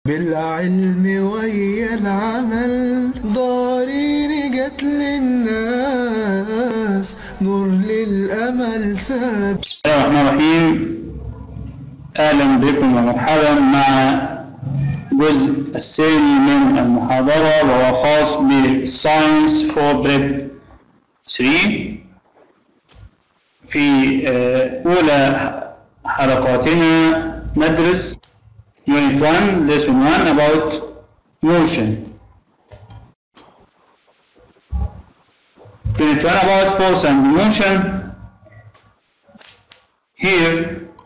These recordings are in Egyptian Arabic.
بالعلم ويا العمل ضارين جت للناس نور للأمل ساب بسم الله الرحمن الرحيم أهلا بكم ومرحبا مع الجزء الثاني من المحاضرة وهو خاص بالساينس فور بريب 3 في آه، أولى حلقاتنا ندرس Unit 1 Lesson 1 about motion Unit 1 about force and motion here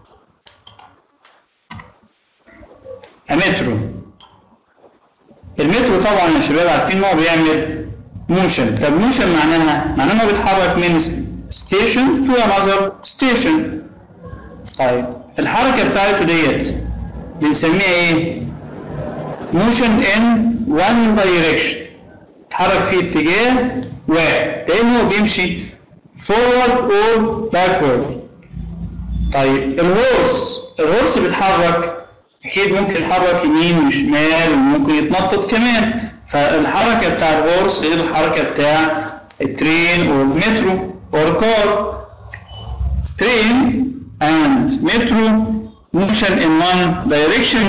a metro المترو طبعا يا شباب عارفين ان هو بيعمل موشن طب موشن معناها معناها ان هو بيتحرك من ستيشن تو انذر ستيشن طيب الحركه بتاعته ديت بنسميها ايه موشن ان وان دايركشن اتحرك في اتجاه واحد لانه بيمشي فورورد اور باكورد طيب الهورس الهورس بيتحرك اكيد ممكن يتحرك يمين وشمال وممكن يتنطط كمان فالحركه بتاع الهورس غير الحركه بتاع الترين او المترو او الكار train and metro motion in one direction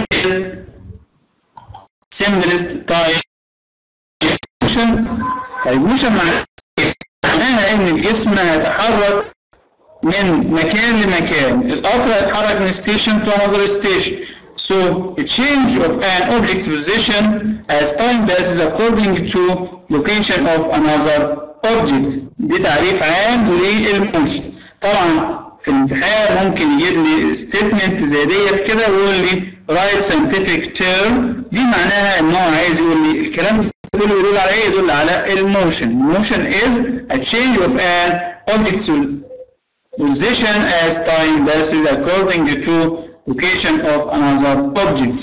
simplest type motion طيب motion معناها ان الجسم هيتحرك من مكان لمكان القطر هيتحرك من station to another station so a change of an object's position as time passes according to location of another object دي تعريف عام للموشن طبعا في الامتحان ممكن يجيب لي ستيتمنت زي ديت كده ويقول لي رايت ساينتفك تيرم دي معناها ان هو عايز يقول لي الكلام كله يدل على ايه؟ يدل على الموشن الموشن is a change of an object's position as time passes according to location of another object.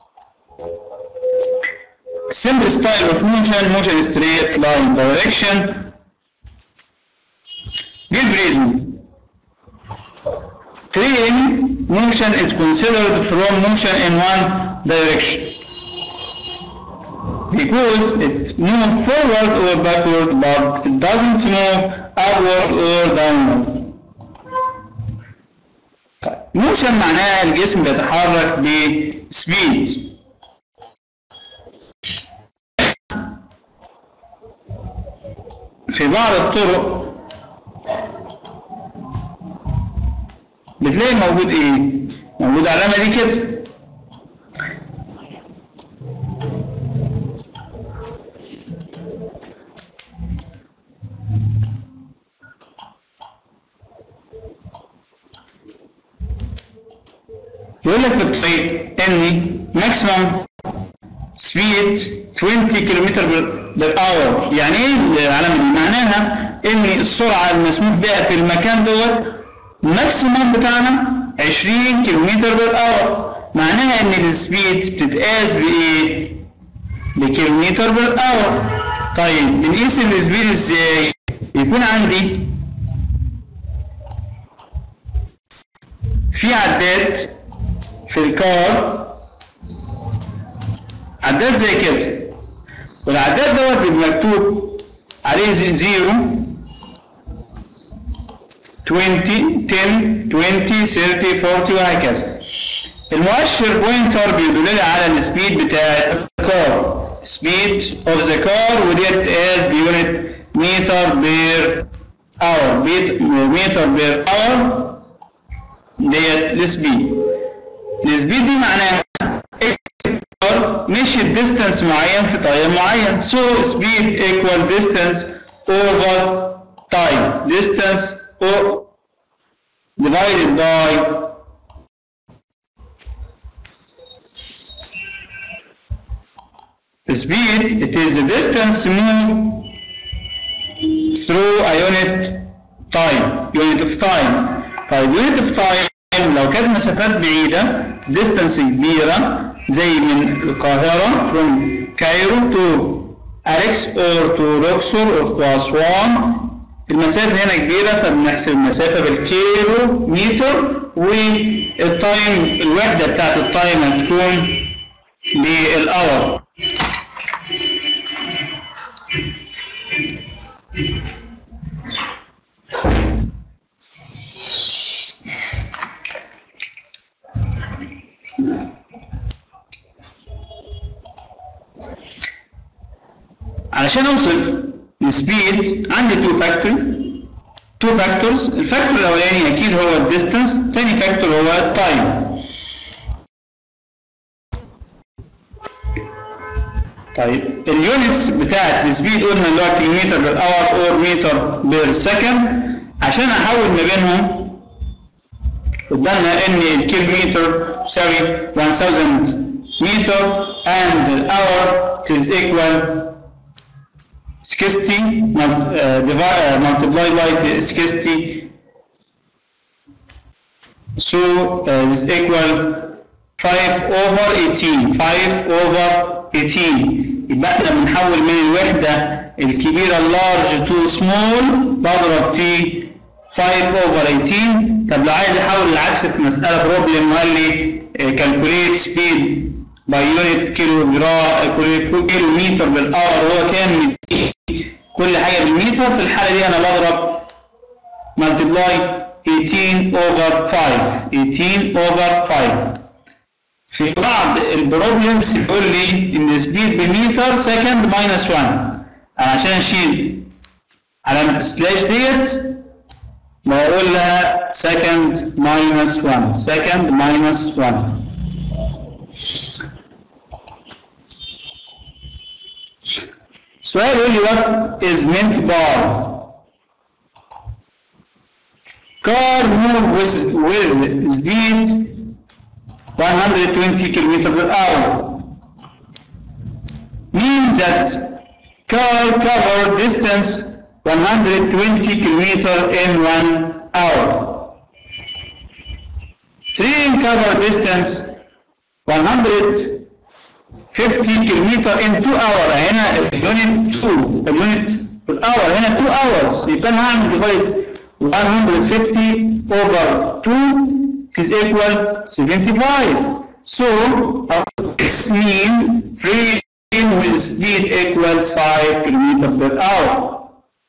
Simple style of motion, motion straight line direction. Give reason. Train motion is considered from motion in one direction because it moves forward or backward but it doesn't move upward or downward. موشن معناها الجسم بيتحرك بسبيد في بعض الطرق بتلاقي موجود ايه موجود علامه دي كده يقول لك في الطريق ان ماكسيمم سبيد 20 كيلومتر بالأور يعني ايه العلامه دي معناها ان السرعه المسموح بها في المكان دوت الماكسيمم بتاعنا 20 كيلومتر بالأور معناها ان السبيد بتتقاس بايه بكيلومتر بالأور طيب بنقيس السبيد ازاي يكون عندي في عداد في الكار عداد زي كده والعداد دوت بيبقى مكتوب عليه زيرو 20 10 20 30 40 وهكذا المؤشر بوينتر بيدل لي على السبيد بتاع الكار سبيد اوف ذا كار وديت از بيونت متر بير اور متر بير اور ديت السبيد السبيد دي معناها مشي ديستانس معين في تايم معين so speed equal distance over time distance or divided by speed it is the distance moved through a unit time unit of time طيب unit of time لو كانت مسافات بعيدة distance كبيرة زي من القاهرة from Cairo to Alex or to Luxor or to أسوان المسافة هنا كبيرة فبنحسب المسافة بالكيلو متر والتايم الوحدة بتاعت التايم هتكون بالاور علشان اوصف السبيد عندي تو فاكتور تو فاكتورز الفاكتور الاولاني اكيد هو الديستانس تاني فاكتور هو التايم طيب اليونتس بتاعت السبيد قلنا اللي هو كيلومتر بير اور اور متر بير سكند عشان احول ما بينهم قدامنا ان الكيلومتر تساوي 1000 متر and the hour is equal 60 mult- uh, divide, uh, multiplied by the 60 so uh, this is equal 5 over 18 5 over 18 يبقى احنا بنحول من الوحدة الكبيرة large to small بضرب في 5 over 18 طب لو عايز احول العكس في مسألة بروبلم وقال لي uh, calculate speed by unit كيلو جرام كيلو متر بالاور هو كام كل حاجة بالمتر في الحالة دي أنا بضرب multiply 18 over 5 18 over 5 في بعض البروبلمز بيقول لي إن السبيد بمتر سكند ماينس 1 عشان أشيل علامة السلاش ديت بقول لها سكند ماينس 1 سكند ماينس 1 سؤال يقول لي what is meant by car move with, with speed 120 km per hour means that car cover distance 120 km in one hour train cover distance 100 50 كيلومتر in 2 hour هنا اليونت 2 اليونت بالاور هنا 2 hours يبقى انا هعمل ديفايد 150 over 2 is equal 75 so x mean train with speed equals 5 km per hour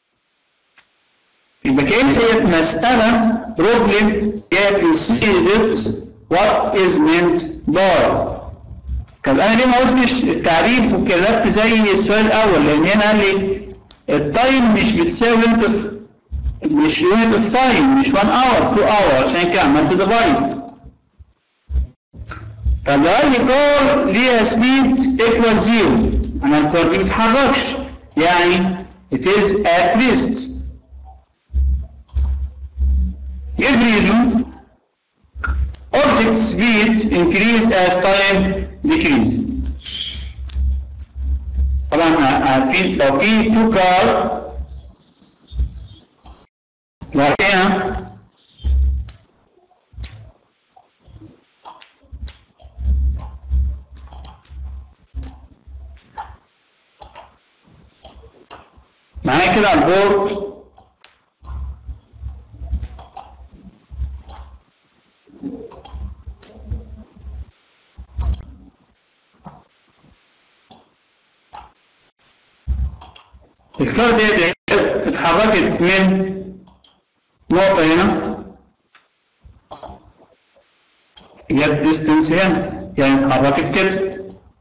يبقى كأن هي مسألة problem if you see it what is meant by طب انا ليه ما قلتش التعريف وكتبت زي السؤال الاول لان هنا قال لي التايم مش بتساوي يونت اوف مش يونت اوف تايم مش 1 اور 2 اور عشان كده عملت ديفايد طب لو قال لي كار ليها سبيد ايكوال زيرو انا الكار دي ما بتتحركش يعني it is at rest give reason object speed increase as time decrease طبعا عارفين لو في تو كار وهنا معايا كده على البورد الكار ديت اتحركت من نقطة هنا جت ديستنس هنا يعني اتحركت كده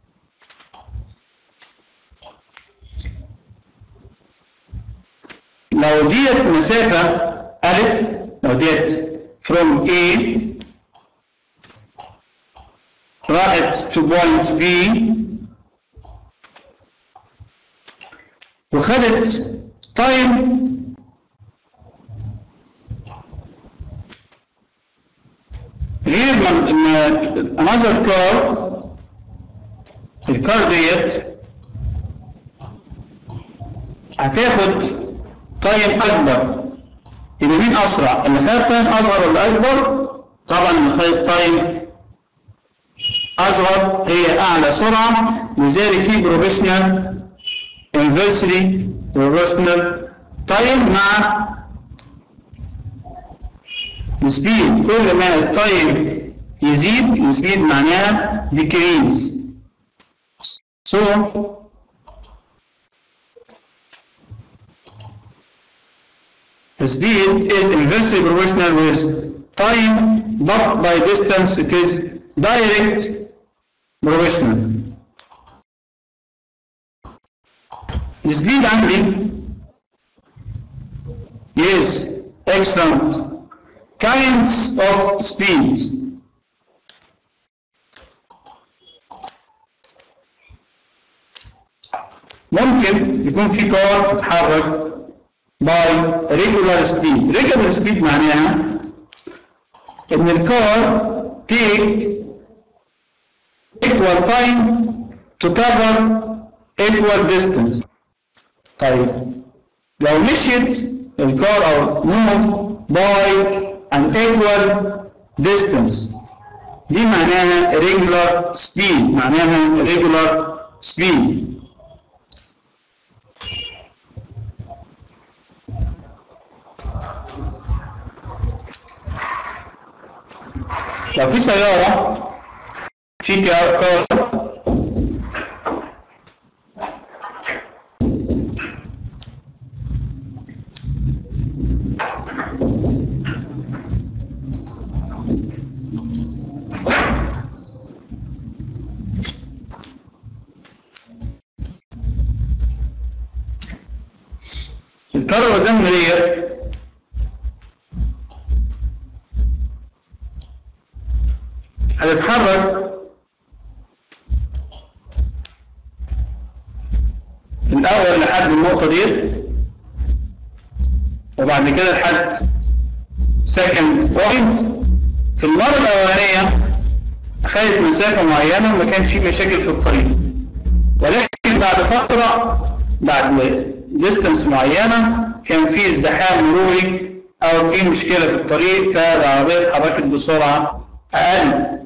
لو ديت مسافة ألف لو ديت from A راحت to point B وخدت تايم غير ما another كار الكار ديت هتاخد تايم اكبر يبقى مين اسرع اللي خد تايم اصغر ولا اكبر طبعا اللي خد تايم اصغر هي اعلى سرعه لذلك في بروفيشنال inversely proportional time مع السبيد كل ما التايم يزيد السبيد معناها decrease So, speed is inversely proportional with time, but by distance it is direct proportional. السبيد عندي yes excellent kinds of speed ممكن يكون في كار تتحرك by regular speed regular speed معناها ان الكار take equal time to cover equal distance طيب لو مشيت الكار او move by an equal distance دي معناها regular speed معناها regular speed لو في سيارة في كار الكار اللي قدامنا ديت هتتحرك الأول لحد النقطة دي وبعد كده لحد سكند بوينت في المرة الأولانية أخذت مسافة معينة وما كانش في مشاكل في الطريق ولكن بعد فترة بعد ديستنس معينة كان في ازدحام مروري أو في مشكلة في الطريق فالعربية اتحركت بسرعة أقل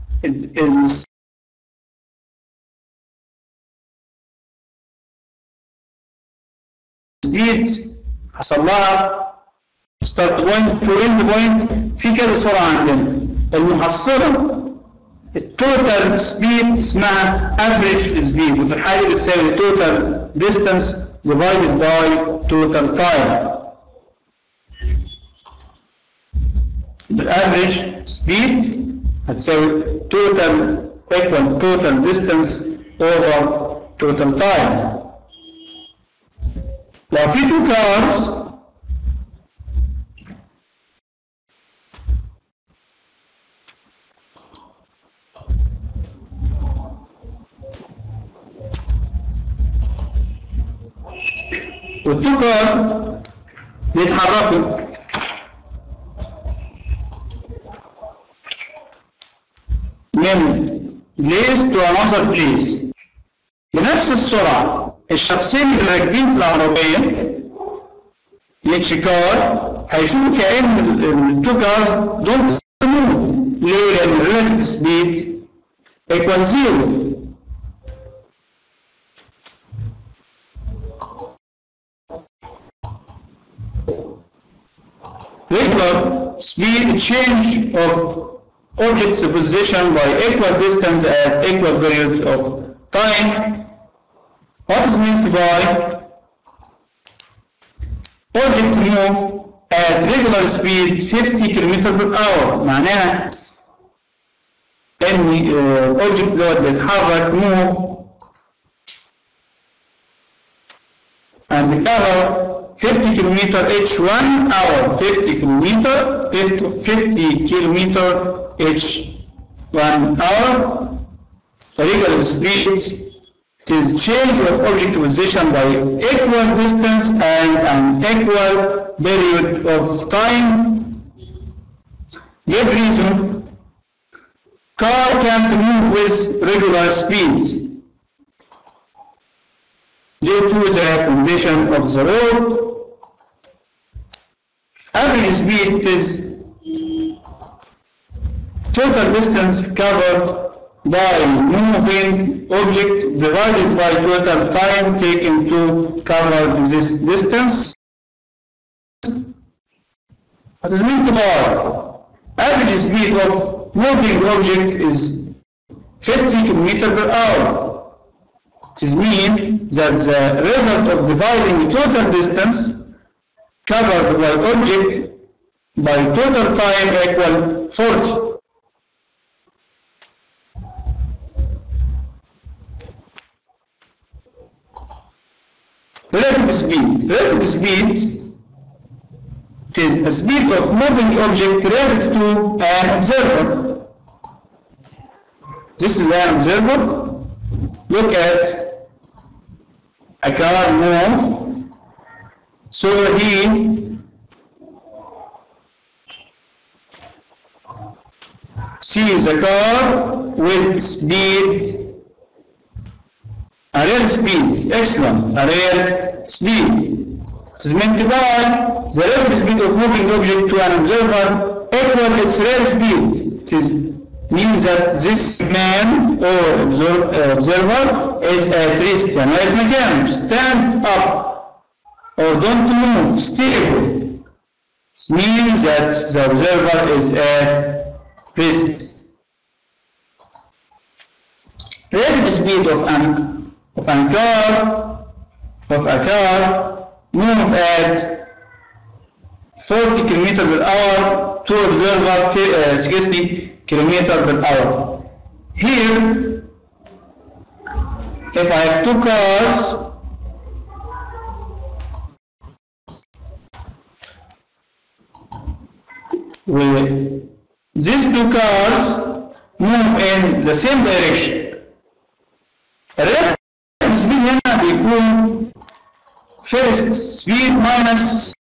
السبيد حصل لها ستارت بوينت تو اند بوينت في كذا سرعه عندنا المحصله التوتال سبيد اسمها افريج سبيد وفي الحاله دي بتساوي توتال ديستانس divided باي توتال تايم الافريج سبيد هتساوي total equal total distance over total time لو في two cars والتو كار بيتحركوا من بليس تو another بليس بنفس السرعة الشخصين اللي راكبين في العربية each كار هيشوفوا كأن التو كارز دونت موف ليه؟ لأن الريلاتيف سبيد equal zero regular speed change of object's position by equal distance at equal periods of time. What is meant by object move at regular speed 50 km per hour معناها ان الاوبجكت دوت بيتحرك move and cover 50 kilometer each one hour 50 kilometer 50, 50 kilometer each one hour regular speed it is change of object position by equal distance and an equal period of time give reason car can't move with regular speed due to the condition of the road. Average speed is total distance covered by moving object divided by total time taken to cover this distance. What is meant by average speed of moving object is 50 km per hour. It is mean that the result of dividing total distance covered by object by total time equal 40. Relative speed. Relative speed is a speed of moving object relative to an observer. This is an observer. Look at a car move. So he sees a car with speed a real speed, excellent, a real speed. It is meant by the relative speed of moving object to an observer equal its real speed. It is means that this man or observer, uh, observer is at rest يعني واقف مكانه stand up or don't move stable. It means that the observer is at rest. Relative speed of an of a car of a car move at 40 km per hour to observer fi- uh, 60 km per hour. Here, if I have two cars, with these two cars move in the same direction. Relative speed هنا بيكون first speed minus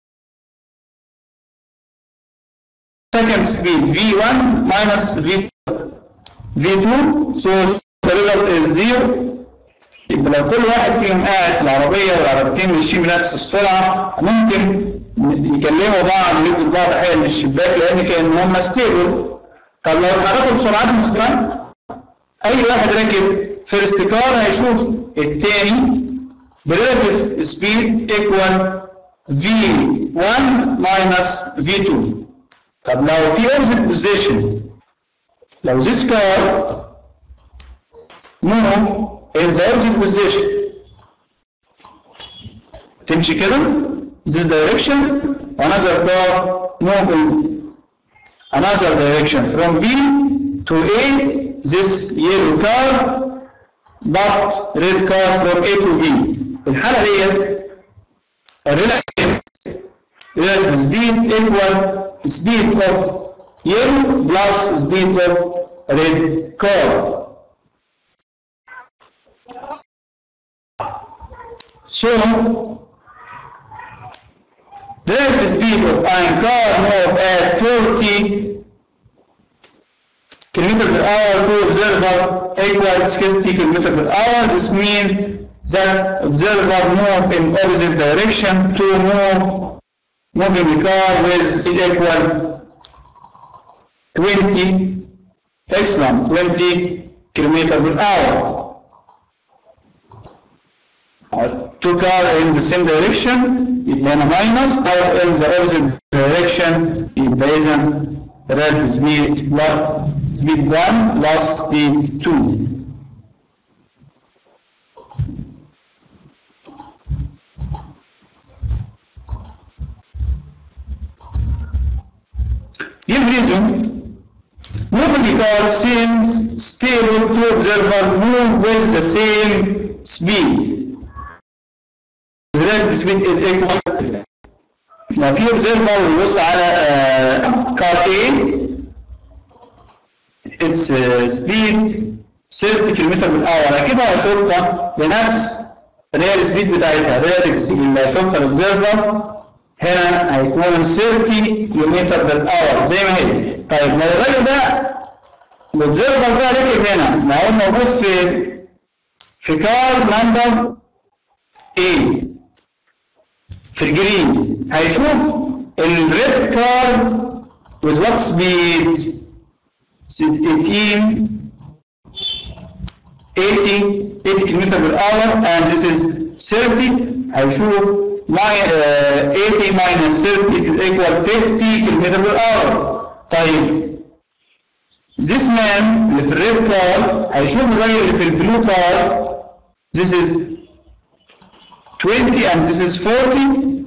second speed v1 minus v v2 so the result is zero يبقى لو كل واحد فيهم قاعد في العربية والعربيتين ماشيين بنفس السرعة ممكن يكلموا بعض ويدوا لبعض حاجة من الشباك لأن كأن هم ستيبل طب لو اتحركوا بسرعات مختلفة أي واحد راكب فيرست كار هيشوف التاني بريلاتيف سبيد ايكوال v1 minus v2 طب لو في opposite position لو this car move in the opposite position تمشي كده this direction another car move in another direction from B to A this yellow car but red car from A to B في الحالة دي relative relative speed equal speed of yellow plus speed of red car So, relative speed of iron car move at 40 km per hour to observer equal 60 km per hour. This means that observer move in opposite direction to move moving the car with speed equal 20 excellent 20 km per hour. two car in the same direction يبقى هنا minus or in the opposite direction يبقى إذا relative speed plus speed 1 plus speed 2 Give reason moving the car seems stable to observer move with the same speed the relative speed is equal لو في observer ويبص على car A its uh, speed 30 km per hour اكيد هيشوفها بنفس الريال سبيد بتاعتها relative speed اللي هيشوفها الاوبزرفر هنا هيكون 30 كم بر اور زي ما هي طيب لو الراجل ده الاوبزرفر ده ركب هنا لو هو موجود في في كار نمبر A في الجرين هيشوف الريد كار with what speed 18 80 80 كم per hour and this is 30 هيشوف my, uh, 80 minus 30 is equal 50 كم per hour طيب this man اللي في الريد كار هيشوف الراجل اللي في البلو كار this is 20 and this is 40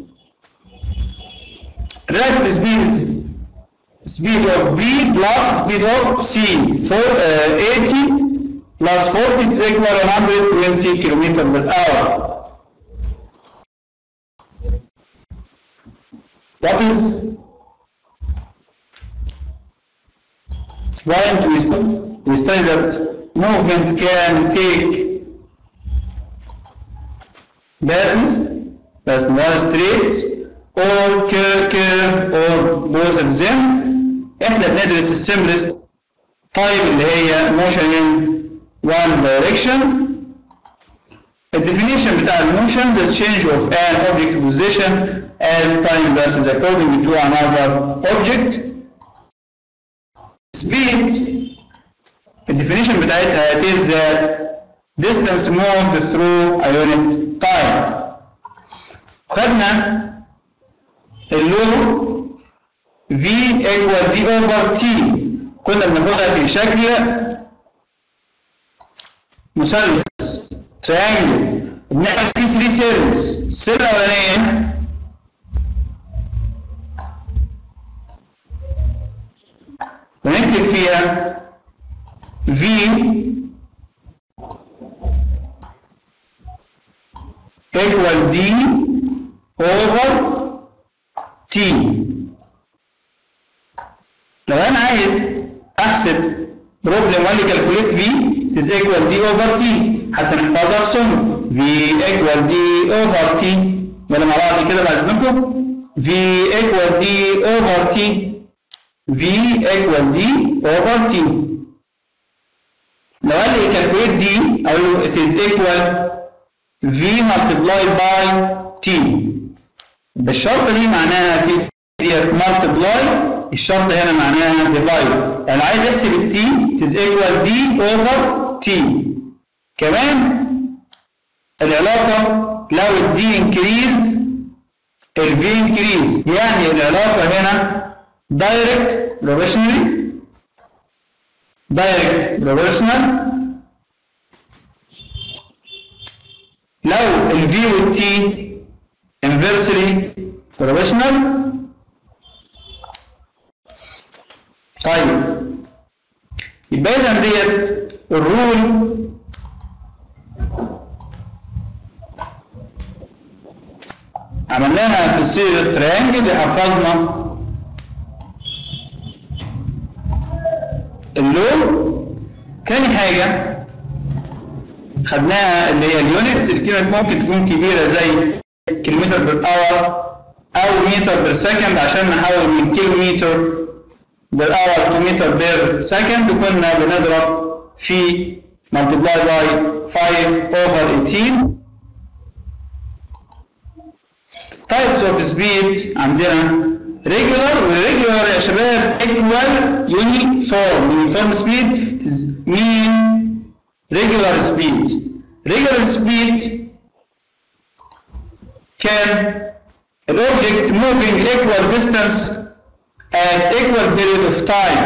relative speed is speed of B plus speed of C for uh, 80 plus 40 is equal 120 kilometer per hour what is why don't we study, we study that movement can take patterns that's not straight or curve, curve or both of them احنا بندرس السمبلست طيب اللي هي motion in one direction الديفينيشن بتاع الموشن the change of an object position as time passes according to another object speed الديفينيشن بتاعتها it is the distance moved through a unit time خدنا اللو V equal D over T كنا بناخدها في شكل مثلث triangle بنعمل فيه 3 سيلز السيل الأولانية بنكتب فيها V equal D over T لو انا عايز احسب بروبلم ولا كالكوليت في is equal d over t حتى نحفظها في سم v equal d over t يلا مع بعض كده بعد اذنكم v equal d over t v equal d over t لو قال لي كالكوليت دي اقول له it is equal v multiplied by t بالشرطه دي معناها في ديت multiply الشرط هنا معناها divide يعني عايز احسب التي is equal d over t كمان العلاقة لو الدي increase الفي increase يعني العلاقة هنا direct proportionally direct proportional لو الفي والتي inversely proportional طيب يبقى اذا ديت الرول عملناها في صيغه تريانجل حفظنا اللون تاني حاجه خدناها اللي هي اليونت الكلمه ممكن تكون كبيره زي كيلومتر بير اور او متر بير سكند عشان نحول من كيلومتر بالاور تو متر بير سكند وكنا بنضرب في multiply by 5 over 18 types of speed عندنا regular والregular يا شباب equal uniform uniform speed is mean regular speed regular speed can an object moving equal distance at equal period of time.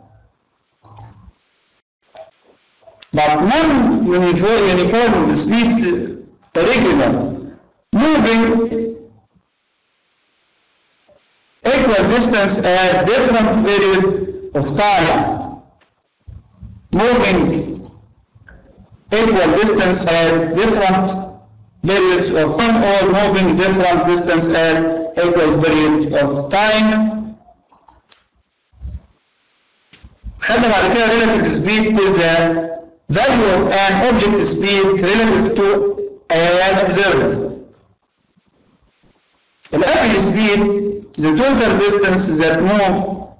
But non-uniform uniform speeds regular, moving equal distance at different period of time. Moving equal distance at different periods of time or moving different distance at equal period of time خدنا بعد كده relative speed is the value of an object speed relative to an observer. The average speed is the total distance that move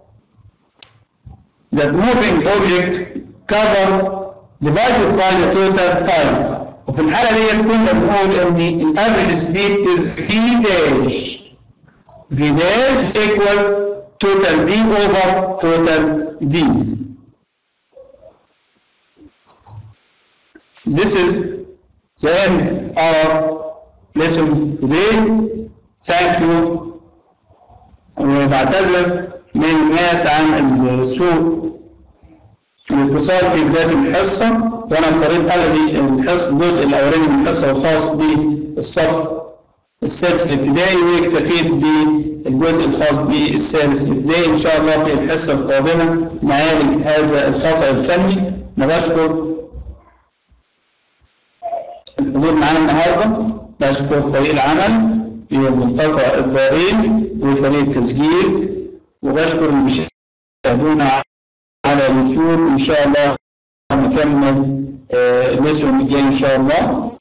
that moving object covered divided by the total time. وفي الحالة دي كنا بنقول ان الافريج سبيد is v dash v dash equal total b over total d. This is the end of our lesson today. Thank you. وبعتذر من الناس عن السوء الاتصال في بداية الحصة وأنا اضطريت ألغي الحصة الجزء الأولاني من الحصة الخاص بالصف السادس الابتدائي واكتفيت بالجزء الخاص بالسادس الابتدائي إن شاء الله في الحصة القادمة نعالج هذا الخطأ الفني أنا بشكر الحضور معانا النهارده بشكر فريق العمل في ملتقى الدارين وفريق التسجيل وبشكر اللي بيشاهدونا على اليوتيوب ان شاء الله نكمل آه، الاسبوع الجاي ان شاء الله